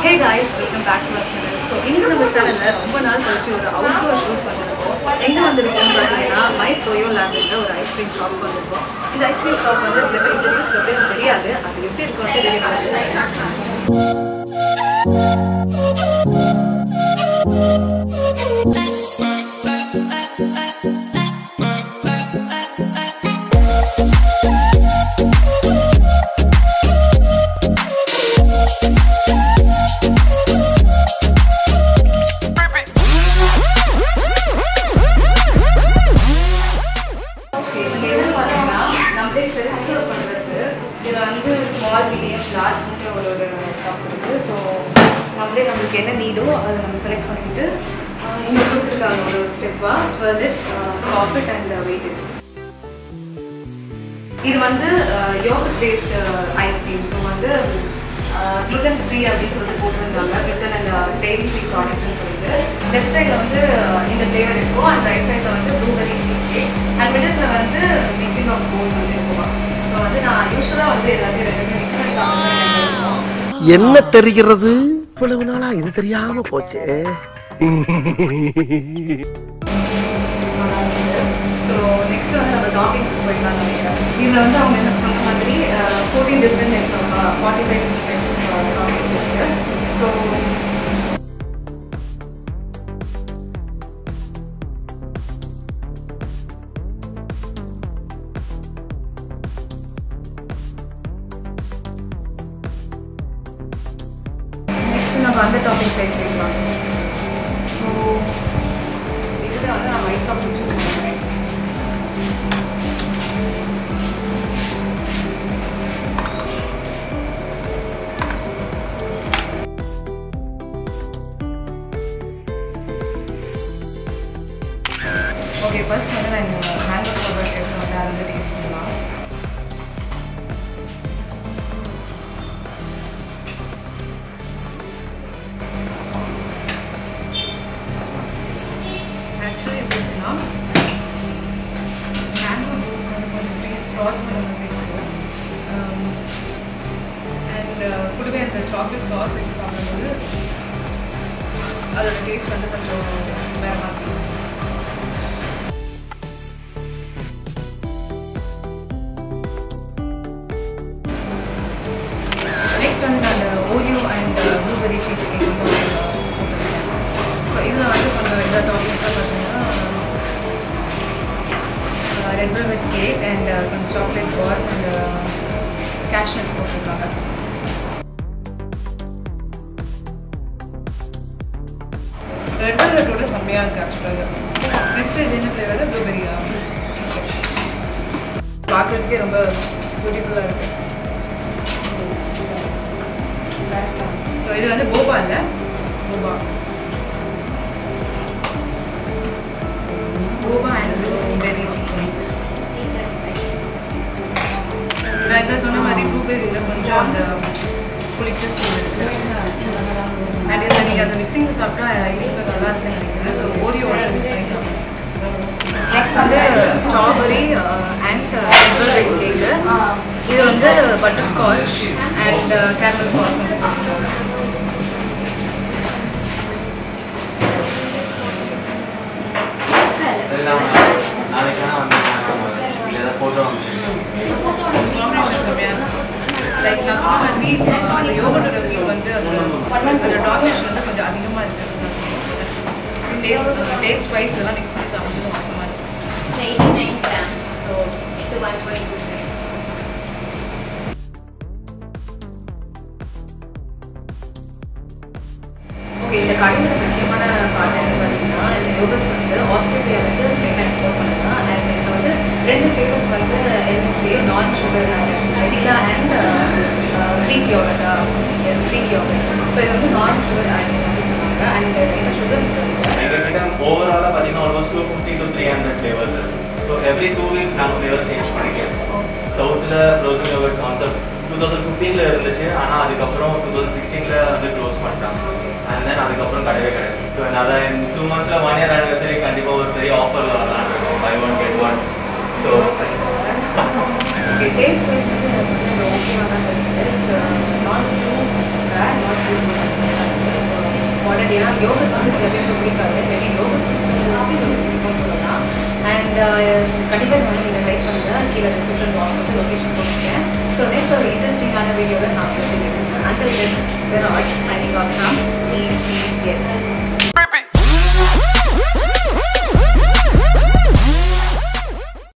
Hey guys welcome back to our channel so இன்னைக்கு நம்ம சேனலில் ரொம்ப நாள் கழிச்சு ஒரு அவுட்டோர் ஷூட் வந்திருக்கோம் எங்கே வந்திருக்கோம் பார்த்தீங்கன்னா மை ப்ரோயோ லேண்டில் ஒரு ஐஸ்கிரீம் ஷாப் வந்திருக்கோம் இந்த ஐஸ்கிரீம் ஷாப் வந்து சில பேருக்கு தெரியும் சில பேருக்கு தெரியாது அது எப்படி இருக்கும் வெளியே பண்ணுறது இங்கே என்ன பார்த்தீங்கன்னா நம்மளே செல்ஃப் சர்வ் பண்ணுறது இதில் வந்து ஸ்மால் மீடியம் லார்ஜ்ன்ட்டு ஒரு ஒரு ஷாப் இருக்குது ஸோ நம்மளே நம்மளுக்கு என்ன நீடோ அதை நம்ம செலக்ட் பண்ணிட்டு ஆஹ் இங்கே கொடுத்துருக்காங்க ஒரு ஒரு ஸ்டெப்பாக ஸ்வர்லெட் காஃபிட் அண்ட் வெயிட் இது வந்து யோகட் பேஸ்ட் ஐஸ்கிரீம் ஸோ வந்து gluten ஃப்ரீ அப்படின்னு சொல்லிட்டு போட்டிருந்தாங்க gluten அண்ட் டெய்ரி ஃப்ரீ ப்ராடக்ட்னு சொல்லிட்டு லெஃப்ட் சைடில் வந்து uh, இந்த ஃப்ளேவர் இருக்கும் அண்ட் ரைட் சைடில் வந்து blueberry cheesecake and middle வந்து மிக்சிங் ஆஃப் போன் வந்து இருக்கும் ஸோ வந்து நான் யூஸ்வலாக வந்து எல்லாத்தையும் ரெண்டுமே மிக்ஸ் பண்ணி சாப்பிட்றேன் என்ன தெரிகிறது இவ்வளவு நாளா இது தெரியாம போச்சே ஸோ நெக்ஸ்ட் வந்து நம்ம டாப்பிங்ஸ் போயிடலாம் நினைக்கிறேன் இதில் வந்து அவங்க என்ன சொன்ன மாதிரி fourteen different types of forty five different toppings இருக்குது ஸோ நெக்ஸ்ட் நம்ம அந்த டாபிக் சைட் போயிடலாம் ஸோ இதில் வந்து நான் ஒயிட் சாக்லேட் சூஸ் பண்ணுறேன் ஓகே ஃபர்ஸ்ட் வந்து நான் இந்த மேங்கோ சோபர் எடுத்து வந்து அதை வந்து டேஸ்ட் பண்ணலாம் ஆக்சுவலி எப்படின்னா மேங்கோ ஜூஸ் வந்து கொஞ்சம் ஃப்ரீ க்ராஸ் பண்ண மாதிரி இருக்கும் அண்ட் கூடவே அந்த சாக்லேட் சாஸ் வச்சு சாப்பிடும்போது அதோட டேஸ்ட் வந்து கொஞ்சம் வேறு மாதிரி இருக்கும். நெக்ஸ்ட் வந்து நான் அந்த Oreo and blueberry cheesecake வந்து ஸோ இதில் வந்து கொஞ்சம் எல்லா டாப்பிங்ஸாக பார்த்தீங்கன்னா ரெட் வெல்வெட் கேக் அண்ட் கொஞ்சம் சாக்லேட் பால்ஸ் அண்ட் கேஷ்னட்ஸ் போட்டிருக்காங்க ரெட் வெல்வெட்டோட செம்மையாக இருக்குது ஆக்சுவலாக நெக்ஸ்ட் இது என்ன ஃப்ளேவர் ப்ளூபெரியா பார்க்குறதுக்கே ரொம்ப பியூட்டிஃபுல்லாக இருக்குது ஸோ இது வந்து போபா இல்லை boba boba and blueberry cheesecake நான் இதை சொன்ன மாதிரி ப்ளூபெரியில் கொஞ்சம் அந்த புளிச்ச ஃபீல் இருக்குது அண்ட் இதில் நீங்கள் அந்த மிக்சிங் சாப்பிட்டா யூஸ் நல்லா இருக்குன்னு நினைக்கிறேன் ஸோ ஓரியோட மிக்ஸ் பண்ணி சாப்பிடுங்க நெக்ஸ்ட் வந்து ஸ்ட்ராபெரி அண்ட் வெல்வெட் கேக்கு இது வந்து butterscotch and caramel sauce வந்து போட்டுருக்காங்க நாளைக்கு வேணா வந்து ஏதாவது ஃபோட்டோ காம்பினேஷன் செம்மையாக இருக்கும் லைக் நான் சொன்ன மாதிரி அந்த யோகட்டோட ஃபீல் வந்து அதோட அதோட டாமினேஷன் வந்து கொஞ்சம் அதிகமாக இருக்குது டேஸ்ட் டேஸ்ட் வைஸ் இதெல்லாம் மிக்ஸ் பண்ணி சாப்பிடுறது மோசமாக இருக்கும் 99 grams. So into 1.2 grams. Okay இந்த கடையோட முக்கியமான பார்ட் என்ன பார்த்தீங்கன்னா இந்த யோகட்ஸ் வந்து ஆஸ்திரேலியா வந்து ஸ்டேட் எக்ஸ்போர்ட் பண்ணுறா அண்ட் இதில் வந்து ரெண்டு ஃப்ளேவர்ஸ் வந்து எல்எஸ்ஏ non sugar vanilla and Greek yogurt yes Greek yogurt so இது வந்து நான் சுகர் அண்ட் வந்து சொன்னாங்க அண்ட் இந்த சுகர் எங்ககிட்ட ஓவராலாக பார்த்தீங்கன்னா almost two fifty to three hundred flavours இருக்கு ஸோ எவ்ரி டூ வீக்ஸ் நாங்கள் ஃப்ளேவர்ஸ் சேஞ்ச் பண்ணிக்கிறோம் சவுத்தில் frozen yogurt concept two thousand ஃபிஃப்டீனில் இருந்துச்சு ஆனால் அதுக்கப்புறம் டூ தௌசண்ட் சிக்ஸ்டீனில் வந்து க்ளோஸ் பண்ணிட்டாங்க அண்ட் தென் அதுக்கப்புறம் கிடையவே கிடையாது ஸோ அதை டூ மந்த்ஸில் ஒன் இயர் ஆனிவர்சரி கண்டிப்பாக ஒரு பெரிய ஆஃபரில் வரலான்னு இருக்கோம் buy one get one so okay taste wise வந்து எனக்கு வந்து ஓகேவாக தான் இருக்குது it's not too bad not too but ஏன்னா யோகட் வந்து சில பேருக்கு பிடிக்காது மேபி யோகட் பிடிக்கும்னு சொல்லலாம் அண்ட் கண்டிப்பாக இது வந்து நீங்கள் ட்ரை பண்ணுங்கள் கீழே டிஸ்கிரிப்ஷன் பாக்ஸ் வந்து லொக்கேஷன் போட்டிருக்கேன் ஸோ நெக்ஸ்ட் ஒரு இன்ட்ரெஸ்டிங்கான வீடியோவில் நான் வந்து under then Raj I got from S